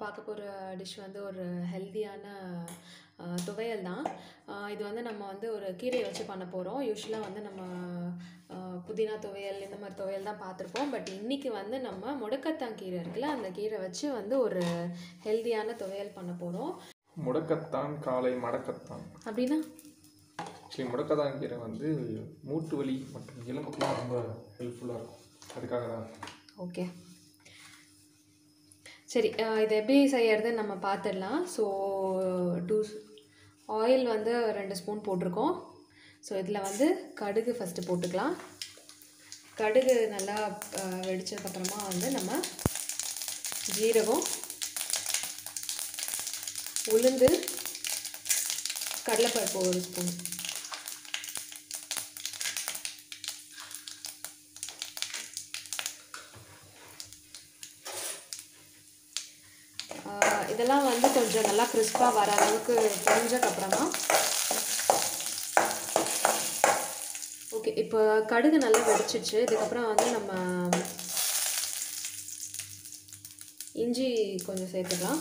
பார்க்க போகிற டிஷ் வந்து ஒரு ஹெல்த்தியான துவையல் தான் இது வந்து நம்ம வந்து ஒரு கீரையை வச்சு பண்ண போகிறோம் யூஸ்வலாக வந்து நம்ம அஹ், புதினா துவையல் இந்த மாதிரி துவையல் தான் பார்த்துருப்போம் பட் இன்றைக்கி வந்து நம்ம முடக்கத்தான் கீரை இருக்குல்ல அந்த கீரை வச்சு வந்து ஒரு ஹெல்த்தியான துவையல் பண்ண போகிறோம் முடக்கத்தான் காலை மடக்கத்தான் அப்படின்னா சரி முடக்கத்தான் கீரை வந்து மூட்டு வலி மற்றும் எலும்புக்குலாம் ரொம்ப ஹெல்ப்ஃபுல்லாக இருக்கும் அதுக்காக தான் ஓகே சரி அஹ் இதை எப்படி செய்யறதுன்னு நம்ம பார்த்துடலாம் ஸோ டூ ஆயில் வந்து ரெண்டு ஸ்பூன் போட்டிருக்கோம் ஸோ இதில் வந்து கடுகு ஃபஸ்ட்டு போட்டுக்கலாம் கடுகு நல்லா அஹ், வெடிச்சதுக்கப்புறமா வந்து நம்ம ஜீரகம் உளுந்து கடலைப்பருப்பு ஒரு ஸ்பூன் ஆஹ் இதெல்லாம் வந்து கொஞ்சம் நல்லா கிறிஸ்பாக வர அளவுக்கு புரிஞ்சக்கப்புறமா ஓகே இப்போ கடுகு நல்லா வெடிச்சிச்சு இதுக்கப்புறம் வந்து நம்ம இஞ்சி கொஞ்சம் சேர்த்துக்கலாம்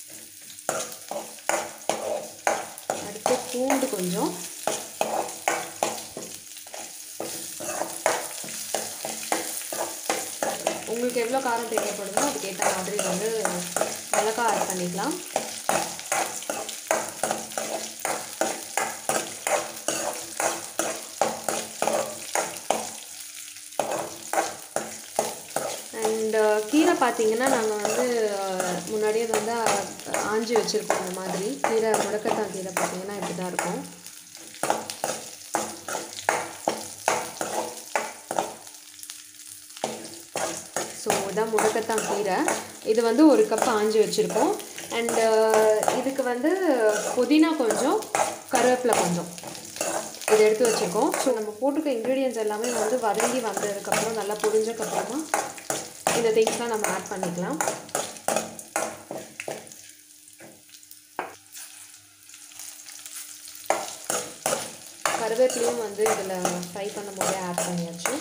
அடுத்து பூண்டு கொஞ்சம் உங்களுக்கு எவ்வளோ காரம் தேவைப்படுமோ அதுக்கேற்ற மாதிரி வந்து மிளகாய் ஆட் பண்ணிக்கலாம் அண்ட் கீரை பார்த்தீங்கன்னா நாங்கள் வந்து அஹ், முன்னாடியே வந்து அஹ், ஆஞ்சி வச்சுருக்கோம் இந்த மாதிரி கீரை முடக்கத்தான் கீரை பார்த்தீங்கன்னா இப்படி தான் இருக்கும் ஸோ இதான் முடக்கத்தான் கீரை இது வந்து ஒரு கப் ஆஞ்சி வச்சுருக்கோம் அண்டு இதுக்கு வந்து புதினா கொஞ்சம் கருவேப்பிலை கொஞ்சம் இது எடுத்து வச்சுருக்கோம் ஸோ நம்ம போட்டிருக்க இன்க்ரீடியன்ஸ் எல்லாமே வந்து வதங்கி வந்ததுக்கப்புறம் நல்லா புரிஞ்சக்கப்புறமா இந்த திங்ஸ்லாம் நம்ம ஆட் பண்ணிக்கலாம் கருவேப்பிலையும் வந்து இதில் ஃப்ரை பண்ணும்போதே ஆட் பண்ணியாச்சு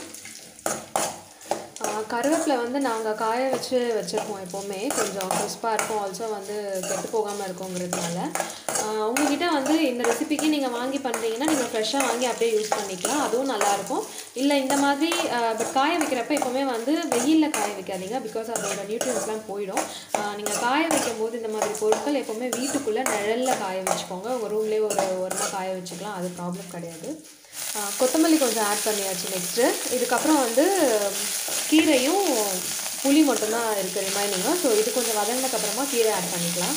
ஆஹ் கருவேப்பிலை வந்து நாங்கள் காய வச்சு வச்சுருப்போம் எப்போவுமே கொஞ்சம் கிறிஸ்பாக இருக்கும் ஆல்சோ வந்து கெட்டு போகாமல் இருக்குங்கிறதுனால ஆஹ் உங்ககிட்ட வந்து இந்த ரெசிபிக்கு நீங்கள் வாங்கி பண்ணுறீங்கன்னா நீங்கள் ஃப்ரெஷ்ஷாக வாங்கி அப்படியே யூஸ் பண்ணிக்கலாம் அதுவும் நல்லாயிருக்கும் இல்லை இந்த மாதிரி பட் காய வைக்கிறப்ப எப்போவுமே வந்து வெயிலில் காய வைக்காதீங்க பிகாஸ் அதோட நியூட்ரியன்ஸ்லாம் போயிடும் நீங்கள் காய வைக்கும் போது இந்த மாதிரி பொருட்கள் எப்போவுமே வீட்டுக்குள்ளே நிழலில் காய வச்சுக்கோங்க உங்கள் ரூம்லேயே ஒரு ஓரமாக காய வச்சுக்கலாம் அது ப்ராப்ளம் கிடையாது ஆஹ் கொத்தமல்லி கொஞ்சம் ஆட் பண்ணியாச்சு நெக்ஸ்ட்டு இதுக்கப்புறம் வந்து கீரையும் புளி மட்டும்தான் இருக்குது ரிமைனிங்காக ஸோ இது கொஞ்சம் வதங்கினதுக்கப்புறமா கீரை ஆட் பண்ணிக்கலாம்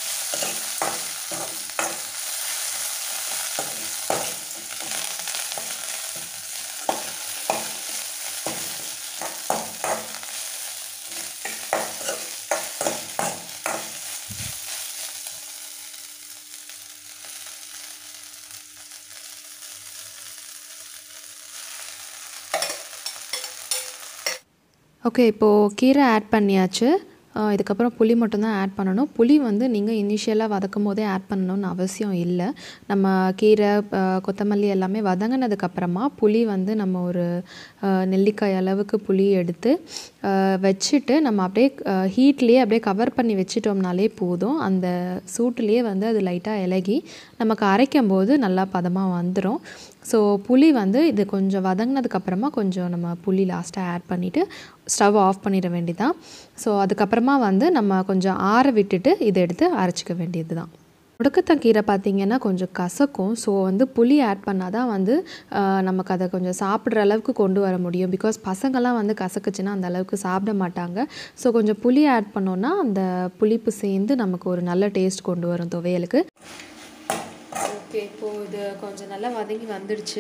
ஓகே இப்போது கீரை ஆட் பண்ணியாச்சு ஆஹ் இதுக்கப்புறம் புளி மட்டும்தான் ஆட் பண்ணணும் புளி வந்து நீங்கள் இனிஷியலாக வதக்கும் போதே ஆட் பண்ணணும்னு அவசியம் இல்லை நம்ம கீரை ஆஹ் கொத்தமல்லி எல்லாமே வதங்கினதுக்கப்புறமா புளி வந்து நம்ம ஒரு ஆஹ் நெல்லிக்காய் அளவுக்கு புளி எடுத்து ஆஹ் வச்சுட்டு நம்ம அப்படியே ஹீட்லேயே அப்படியே கவர் பண்ணி வச்சிட்டோம்னாலே போதும் அந்த சூட்டுலேயே வந்து அது லைட்டாக இலகி நமக்கு அரைக்கும் போது நல்லா பதமாக வந்துடும் ஸோ புளி வந்து இது கொஞ்சம் வதங்கினதுக்கப்புறமா கொஞ்சம் நம்ம புளி லாஸ்ட்டாக ஆட் பண்ணிவிட்டு ஸ்டவ் ஆஃப் பண்ணிட வேண்டியதான் ஸோ அதுக்கப்புறமா வந்து நம்ம கொஞ்சம் ஆற விட்டுட்டு இதை எடுத்து அரைச்சிக்க வேண்டியது தான் முடக்கத்தான் கீரை பார்த்தீங்கன்னா கொஞ்சம் கசக்கும் ஸோ வந்து புளி ஆட் பண்ணால் தான் வந்து ஆஹ், நமக்கு அதை கொஞ்சம் சாப்பிட்ற அளவுக்கு கொண்டு வர முடியும் பிகாஸ் பசங்கள்லாம் வந்து கசக்குச்சுன்னா அந்த அளவுக்கு சாப்பிட மாட்டாங்க ஸோ கொஞ்சம் புளி ஆட் பண்ணோன்னா அந்த புளிப்பு சேர்ந்து நமக்கு ஒரு நல்ல டேஸ்ட் கொண்டு வரும் துவையலுக்கு ஓகே இப்போது இது கொஞ்சம் நல்லா வதங்கி வந்துடுச்சு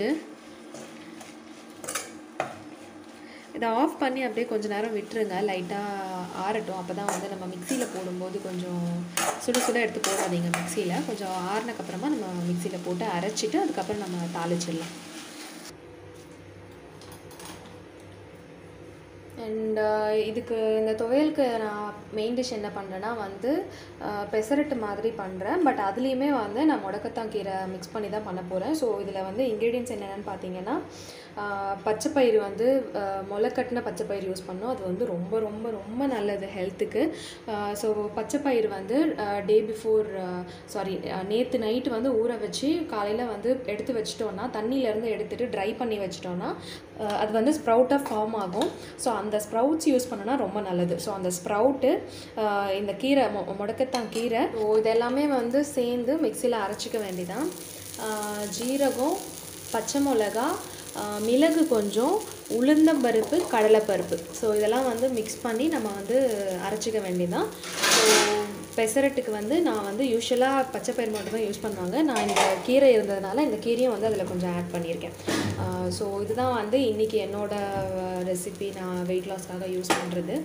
இதை ஆஃப் பண்ணி அப்படியே கொஞ்ச நேரம் விட்டுருங்க லைட்டாக ஆறட்டும் அப்போ தான் வந்து நம்ம மிக்சியில் போடும்போது கொஞ்சம் சுட சுட எடுத்து போடாதீங்க மிக்சியில் கொஞ்சம் ஆறுனக்கப்புறமா நம்ம மிக்சியில் போட்டு அரைச்சிட்டு அதுக்கப்புறம் நம்ம தாளிச்சிடலாம் அண்ட் இதுக்கு இந்த துவையலுக்கு நான் மெயின் டிஷ் என்ன பண்ணுறேன்னா வந்து அஹ், பெசரட்டு மாதிரி பண்ணுறேன் பட் அதுலேயுமே வந்து நான் முடக்கத்தான் கீரை மிக்ஸ் பண்ணி தான் பண்ண போகிறேன் ஸோ இதில் வந்து இன்க்ரீடியன்ஸ் என்னென்னு பார்த்தீங்கன்னா அஹ், பச்சைப்பயிறு வந்து அஹ், முளைக்கட்டின பச்சைப்பயிறு யூஸ் பண்ணோம் அது வந்து ரொம்ப ரொம்ப ரொம்ப நல்லது ஹெல்த்துக்கு ஸோ பச்சைப்பயிறு வந்து டே பிஃபோர் சாரி நேற்று நைட்டு வந்து ஊற வச்சு காலையில் வந்து எடுத்து வச்சிட்டோன்னா தண்ணியிலேருந்து எடுத்துட்டு ட்ரை பண்ணி வச்சிட்டோன்னா அஹ், அது வந்து ஸ்ப்ரவுட்டாக ஃபார்ம் ஆகும் ஸோ அந்த ஸ்ப்ரவுட்ஸ் யூஸ் பண்ணோன்னா ரொம்ப நல்லது ஸோ அந்த ஸ்ப்ரவுட்டு இந்த கீரை மொ முடக்கத்தான் கீரை ஸோ இது எல்லாமே வந்து சேர்ந்து மிக்சியில் அரைச்சிக்க வேண்டியதான் அஹ், ஜீரகம் பச்சை மிளகா அஹ், மிளகு கொஞ்சம் உளுந்தம்பருப்பு கடலைப்பருப்பு ஸோ இதெல்லாம் வந்து மிக்ஸ் பண்ணி நம்ம வந்து அரைச்சிக்க வேண்டியதான் ஸோ பெசரட்டுக்கு வந்து நான் வந்து யூஸ்வலாக பச்சைப்பயிர் மட்டும் தான் யூஸ் பண்ணுவாங்க நான் இந்த கீரை இருந்ததுனால இந்த கீரையும் வந்து அதில் கொஞ்சம் ஆட் பண்ணியிருக்கேன் ஸோ இதுதான் வந்து இன்றைக்கி என்னோட ரெசிபி நான் வெயிட் லாஸ்க்காக யூஸ் பண்ணுறது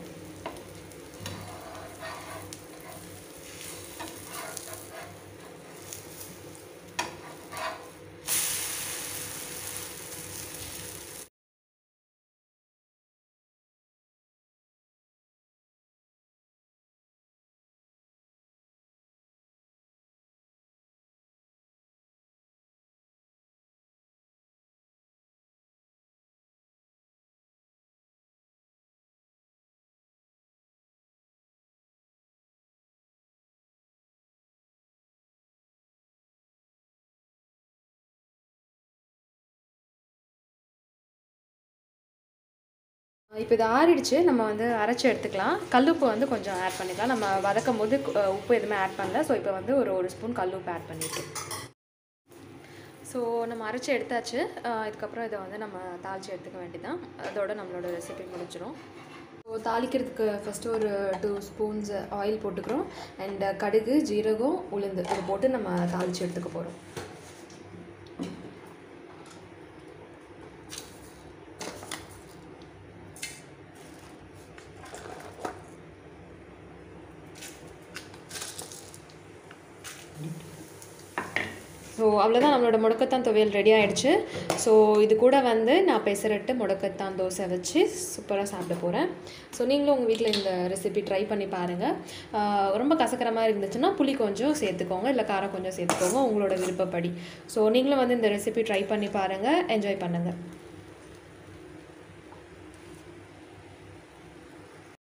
இப்போ இது ஆறிடுச்சு நம்ம வந்து அரைச்சி எடுத்துக்கலாம் கல்லுப்பு வந்து கொஞ்சம் ஆட் பண்ணிக்கலாம் நம்ம வதக்கும் போது அஹ், உப்பு எதுவுமே ஆட் பண்ணல ஸோ இப்போ வந்து ஒரு ஒரு ஸ்பூன் கல்லுப்பு ஆட் பண்ணிட்டு ஸோ நம்ம அரைச்சி எடுத்தாச்சு அஹ், இதுக்கப்புறம் இதை வந்து நம்ம தாளித்து எடுத்துக்க வேண்டியதான் அதோட நம்மளோட ரெசிபி முடிச்சிடும் ஸோ தாளிக்கிறதுக்கு ஃபஸ்ட்டு ஒரு டூ ஸ்பூன்ஸ் ஆயில் போட்டுக்கிறோம் அண்ட் கடுகு ஜீரகம் உளுந்து இது போட்டு நம்ம தாளித்து எடுத்துக்க போகிறோம் ஸோ அவ்வளோதான் நம்மளோட முடக்கத்தான் துவையல் ரெடி ஆயிடுச்சு ஸோ இது கூட வந்து நான் பெசரட்டு முடக்கத்தான் தோசை வச்சு சூப்பராக சாப்பிட போகிறேன் ஸோ நீங்களும் உங்கள் வீட்டில் இந்த ரெசிபி ட்ரை பண்ணி பாருங்கள் ஆஹ் ரொம்ப கசக்கிற மாதிரி இருந்துச்சுன்னா புளி கொஞ்சம் சேர்த்துக்கோங்க இல்லை காரம் கொஞ்சம் சேர்த்துக்கோங்க உங்களோட விருப்பப்படி ஸோ நீங்களும் வந்து இந்த ரெசிபி ட்ரை பண்ணி பாருங்கள் என்ஜாய் பண்ணுங்கள்